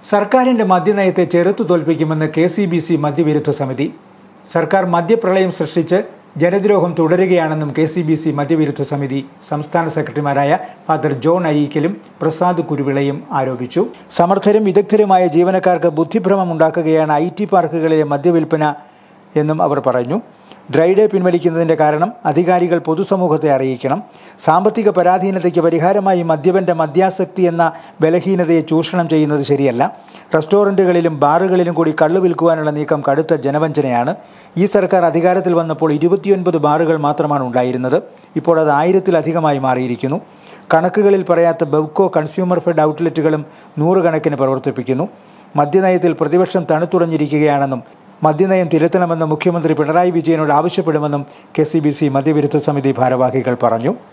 സർക്കാരിന്റെ മദ്യനയത്തെ ചെറുത്തു തോൽപ്പിക്കുമെന്ന് കെ സി ബി സി മദ്യവിരുദ്ധ സമിതി സർക്കാർ മദ്യപ്രളയം സൃഷ്ടിച്ച് ജനദ്രോഹം തുടരുകയാണെന്നും കെ സി ബി സി മദ്യവിരുദ്ധ സമിതി സംസ്ഥാന സെക്രട്ടറിമാരായ ഫാദർ ജോൺ അരീക്കലും പ്രസാദ് കുരുവിളയും ആരോപിച്ചു സമർത്ഥരും വിദഗ്ധരുമായ ജീവനക്കാർക്ക് ബുദ്ധിഭ്രമം ഉണ്ടാക്കുകയാണ് ഐ ടി പാർക്കുകളിലെ മദ്യവിൽപ്പന എന്നും അവർ പറഞ്ഞു ഡ്രൈ ഡേ പിൻവലിക്കുന്നതിന്റെ കാരണം അധികാരികൾ പൊതുസമൂഹത്തെ അറിയിക്കണം സാമ്പത്തിക പരാധീനതയ്ക്ക് പരിഹാരമായി മദ്യപന്റെ മദ്യാസക്തി എന്ന ബലഹീനതയെ ചൂഷണം ചെയ്യുന്നത് ശരിയല്ല റെസ്റ്റോറൻറ്റുകളിലും ബാറുകളിലും കൂടി കള്ളു വിൽക്കുവാനുള്ള നീക്കം കടുത്ത ജനവഞ്ചനയാണ് ഈ സർക്കാർ അധികാരത്തിൽ വന്നപ്പോൾ ഇരുപത്തിയൊൻപത് ബാറുകൾ മാത്രമാണ് ഉണ്ടായിരുന്നത് ഇപ്പോൾ അത് ആയിരത്തിലധികമായി മാറിയിരിക്കുന്നു കണക്കുകളിൽ പറയാത്ത ബെവ്കോ കൺസ്യൂമർ ഫെഡ് ഔട്ട്ലെറ്റുകളും നൂറുകണക്കിന് പ്രവർത്തിപ്പിക്കുന്നു മദ്യനയത്തിൽ പ്രതിപക്ഷം തണുത്തുറഞ്ഞിരിക്കുകയാണെന്നും മദ്യനയം തിരുത്തണമെന്ന് മുഖ്യമന്ത്രി പിണറായി വിജയനോട് ആവശ്യപ്പെടുമെന്നും കെ സി ബി സി മദ്യവിരുദ്ധ സമിതി ഭാരവാഹികൾ പറഞ്ഞു